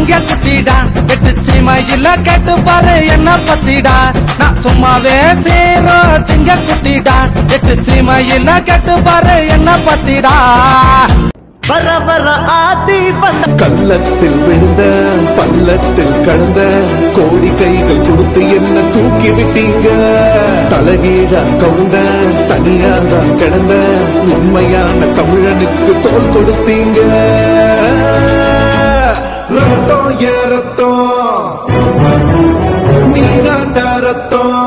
திங்க குட்டிடா எட்டு சீமையில கேட்டு பாரு என்ன பத்திடா நான் சும்மாவே சீரோ திங்க குட்டிடா எட்டு சீமையில கேட்டு பாரு என்ன பத்திடா வர வர ஆதி வந்த கள்ளத்தில் விழுந்த பள்ளத்தில் கடந்த கோடி கைகள் கொடுத்து என்ன தூக்கி விட்டீங்க தலகீழா கவுந்த தனியாதான் கிடந்த உண்மையான தமிழனுக்கு தோல் கொடுத்தீங்க ரத்தம் ஏ ரத்தம் நீராண்டா ரத்தம்